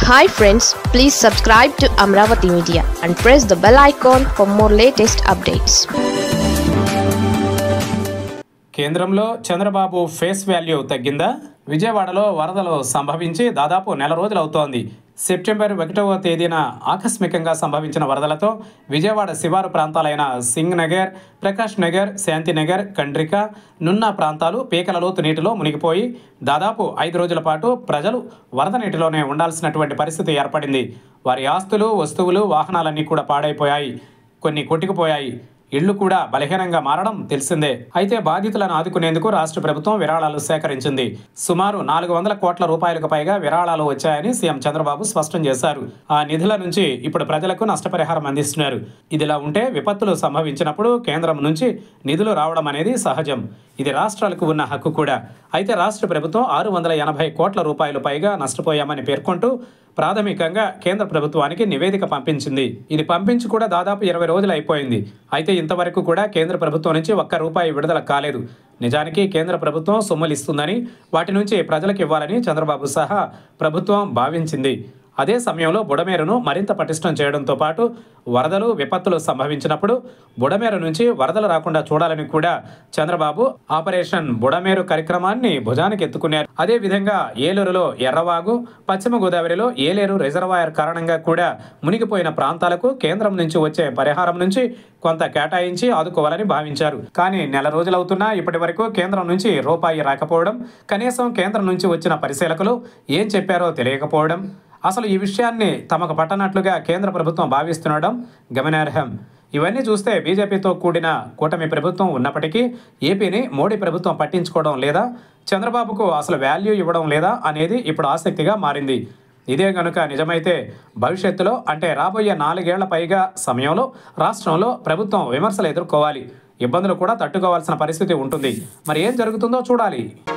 hi friends please subscribe to Amaravati media and press the bell icon for more latest updates కేంద్రంలో Chandrababu face value తగ్గిందా విజయవాడలో వరదలు సంభవించి దాదాపు నెల రోజులు అవుతోంది సెప్టెంబర్ ఒకటవ తేదీన ఆకస్మికంగా సంభవించిన వరదలతో విజయవాడ శివారు ప్రాంతాలైన సింగ్ నగర్ ప్రకాష్ నగర్ శాంతినగర్ కండ్రిక నున్న ప్రాంతాలు పీకల లోతు నీటిలో మునిగిపోయి దాదాపు ఐదు రోజుల పాటు ప్రజలు వరద నీటిలోనే ఉండాల్సినటువంటి పరిస్థితి ఏర్పడింది వారి ఆస్తులు వస్తువులు వాహనాలన్నీ కూడా పాడైపోయాయి కొన్ని కొట్టుకుపోయాయి ఇళ్లు కూడా బలహీనంగా మారడం తెలిసిందే అయితే బాధితులను ఆదుకునేందుకు రాష్ట్ర ప్రభుత్వం విరాళాలు సేకరించింది సుమారు నాలుగు వందల కోట్ల రూపాయలకు పైగా విరాళాలు వచ్చాయని సీఎం చంద్రబాబు స్పష్టం చేశారు ఆ నిధుల నుంచి ఇప్పుడు ప్రజలకు నష్టపరిహారం అందిస్తున్నారు ఇదిలా ఉంటే విపత్తులు సంభవించినప్పుడు కేంద్రం నుంచి నిధులు రావడం అనేది సహజం ఇది రాష్ట్రాలకు ఉన్న హక్కు కూడా అయితే రాష్ట్ర ప్రభుత్వం ఆరు వందల ఎనభై కోట్ల రూపాయలు పైగా నష్టపోయామని పేర్కొంటూ ప్రాథమికంగా కేంద్ర ప్రభుత్వానికి నివేదిక పంపించింది ఇది పంపించి కూడా దాదాపు ఇరవై రోజులు అయిపోయింది అయితే ఇంతవరకు కూడా కేంద్ర ప్రభుత్వం నుంచి ఒక్క రూపాయి విడుదల కాలేదు నిజానికి కేంద్ర ప్రభుత్వం సొమ్ములు ఇస్తుందని వాటి నుంచి ప్రజలకు ఇవ్వాలని చంద్రబాబు సహా ప్రభుత్వం భావించింది అదే సమయంలో బుడమేరును మరింత పటిష్టం చేయడంతో పాటు వరదలు విపత్తులు సంభవించినప్పుడు బుడమేరు నుంచి వరదలు రాకుండా చూడాలని కూడా చంద్రబాబు ఆపరేషన్ బుడమేరు కార్యక్రమాన్ని భుజానికి ఎత్తుకున్నారు అదే విధంగా ఏలూరులో ఎర్రవాగు పశ్చిమ గోదావరిలో ఏలేరు రిజర్వాయర్ కారణంగా కూడా మునిగిపోయిన ప్రాంతాలకు కేంద్రం నుంచి వచ్చే పరిహారం నుంచి కొంత కేటాయించి ఆదుకోవాలని భావించారు కానీ నెల రోజులవుతున్నా ఇప్పటి వరకు కేంద్రం నుంచి రూపాయి రాకపోవడం కనీసం కేంద్రం నుంచి వచ్చిన పరిశీలకులు ఏం చెప్పారో తెలియకపోవడం అసలు ఈ విషయాన్ని తమకు పట్టనట్లుగా కేంద్ర ప్రభుత్వం భావిస్తుండడం గమనార్హం ఇవన్నీ చూస్తే బీజేపీతో కూడిన కూటమి ప్రభుత్వం ఉన్నప్పటికీ ఏపీని మోడీ ప్రభుత్వం పట్టించుకోవడం లేదా చంద్రబాబుకు అసలు వాల్యూ ఇవ్వడం లేదా అనేది ఇప్పుడు ఆసక్తిగా మారింది ఇదే కనుక నిజమైతే భవిష్యత్తులో అంటే రాబోయే నాలుగేళ్ల పైగా సమయంలో రాష్ట్రంలో ప్రభుత్వం విమర్శలు ఎదుర్కోవాలి ఇబ్బందులు కూడా తట్టుకోవాల్సిన పరిస్థితి ఉంటుంది మరి ఏం జరుగుతుందో చూడాలి